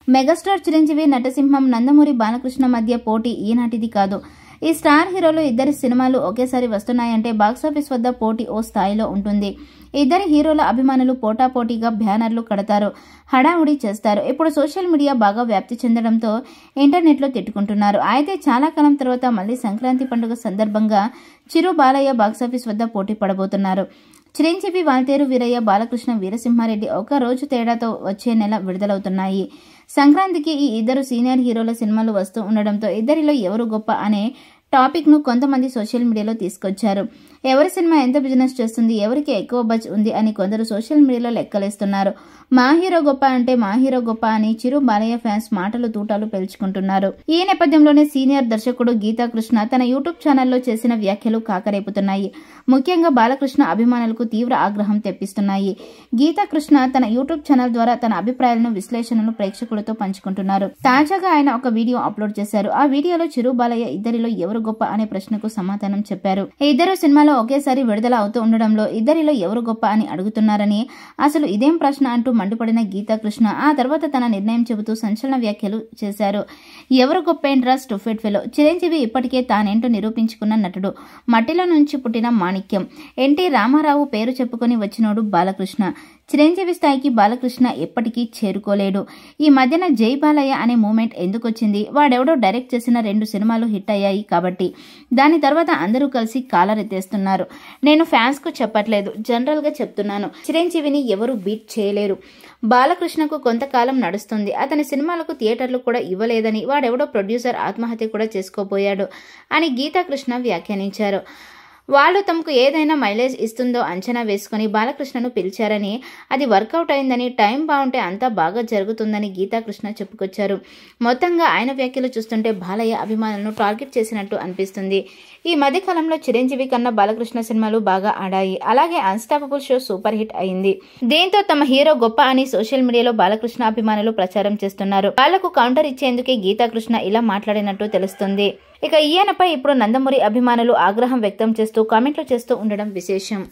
megastar Chiranjeevi నటసింహం నందమూరి బాలకృష్ణ మధ్య పోటీ ఈనాటిది కాదు ఈ స్టార్ హీరోలు ఇద్దరి సినిమాలు ఒకేసారి వస్తున్నాయంటే బాక్సాఫీస్ వద్ద పోటీ ఓ స్థాయిలో ఉంటుంది ఇద్దరి హీరోల అభిమానులు పోటాపోటీగా బ్యానర్లు కడతారు హడావుడి చేస్తారు ఇప్పుడు సోషల్ మీడియా బాగా వ్యాప్తి చెందడంతో ఇంటర్నెట్లో తిట్టుకుంటున్నారు అయితే చాలా కాలం తర్వాత మళ్ళీ సంక్రాంతి పండుగ సందర్భంగా చిరు బాలయ్య బాక్సాఫీస్ వద్ద పోటీ పడబోతున్నారు చిరంజీవి వాల్తేరు వీరయ్య బాలకృష్ణ వీరసింహారెడ్డి ఒక రోజు తేడాతో వచ్చే నెల విడుదలవుతున్నాయి సంక్రాంతికి ఈ ఇద్దరు సీనియర్ హీరోల సినిమాలు వస్తూ ఉండడంతో ఇద్దరిలో ఎవరు గొప్ప అనే టాపిక్ ను కొంతమంది సోషల్ మీడియాలో తీసుకొచ్చారు ఎవరి సినిమా ఎంత బిజినెస్ చేస్తుంది ఎవరికి ఎక్కువ బజ్ ఉంది అని కొందరు సోషల్ మీడియాలో లెక్కలేస్తున్నారు మా హీరో గొప్ప అంటే మా హీరో గొప్ప అని చిరు బాలయ్య ఫ్యాన్స్ మాటలు తూటాలు పెంచుకుంటున్నారు ఈ నేపథ్యంలోనే సీనియర్ దర్శకుడు గీతా కృష్ణ తన యూట్యూబ్ ఛానల్లో చేసిన వ్యాఖ్యలు కాకరేపుతున్నాయి ముఖ్యంగా బాలకృష్ణ అభిమానులకు తీవ్ర ఆగ్రహం తెప్పిస్తున్నాయి గీతా కృష్ణ తన యూట్యూబ్ ఛానల్ ద్వారా తన అభిప్రాయాలను విశ్లేషణను ప్రేక్షకులతో పంచుకుంటున్నారు తాజాగా ఆయన ఒక వీడియో అప్లోడ్ చేశారు ఆ వీడియోలో చిరు బాలయ్య ఇద్దరిలో ఎవరు గొప్ప అనే ప్రశ్నకు సమాధానం చెప్పారు ఈ ఇద్దరు సినిమాలో ఒకేసారి విడుదల అవుతూ ఉండడంలో ఇద్దరిలో ఎవరు గొప్ప అని అడుగుతున్నారని అసలు ఇదేం ప్రశ్న అంటూ మండిపడిన గీతా కృష్ణ ఆ తర్వాత తన నిర్ణయం చెబుతూ సంచలన వ్యాఖ్యలు చేశారు ఎవరు గొప్ప ఏంట్రా స్టూఫెడ్ ఫెలో చిరంజీవి ఇప్పటికే తానేంటో నిరూపించుకున్న నటుడు మట్టిలో నుంచి పుట్టిన మాణిక్యం ఎన్టీ రామారావు పేరు చెప్పుకొని వచ్చినోడు బాలకృష్ణ చిరంజీవి స్థాయికి బాలకృష్ణ ఎప్పటికీ చేరుకోలేడు ఈ మధ్యన జై బాలయ్య అనే మూమెంట్ ఎందుకు వచ్చింది వాడెవడో డైరెక్ట్ చేసిన రెండు సినిమాలు హిట్ అయ్యాయి కాబట్టి దాని తర్వాత అందరూ కలిసి కాలరెత్తేస్తున్నారు నేను ఫ్యాన్స్ కు చెప్పట్లేదు జనరల్ గా చెప్తున్నాను చిరంజీవిని ఎవరు బీట్ చేయలేరు బాలకృష్ణకు కొంతకాలం నడుస్తుంది అతని సినిమాలకు థియేటర్లు కూడా ఇవ్వలేదని వాడెవడో ప్రొడ్యూసర్ ఆత్మహత్య కూడా చేసుకోపోయాడు అని గీతాకృష్ణ వ్యాఖ్యానించారు వాళ్ళు తమకు ఏదైనా మైలేజ్ ఇస్తుందో అంచనా వేసుకుని బాలకృష్ణను పిలిచారని అది వర్కౌట్ అయిందని టైం బాగుంటే అంతా బాగా జరుగుతుందని గీతాకృష్ణ చెప్పుకొచ్చారు మొత్తంగా ఆయన వ్యాఖ్యలు చూస్తుంటే బాలయ్య అభిమానులను టార్గెట్ చేసినట్టు అనిపిస్తుంది ఈ మధ్యకాలంలో చిరంజీవి కన్నా బాలకృష్ణ సినిమాలు బాగా ఆడాయి అలాగే అన్స్టాపబుల్ షో సూపర్ హిట్ అయింది దీంతో తమ హీరో గొప్ప అని సోషల్ మీడియాలో బాలకృష్ణ అభిమానులు ప్రచారం చేస్తున్నారు వాళ్లకు కౌంటర్ ఇచ్చేందుకే గీతాకృష్ణ ఇలా మాట్లాడినట్టు తెలుస్తుంది ఇక ఈయనపై ఇప్పుడు నందమూరి అభిమానులు ఆగ్రహం వ్యక్తం చేస్తూ కామెంట్లు చేస్తూ ఉండడం విశేషం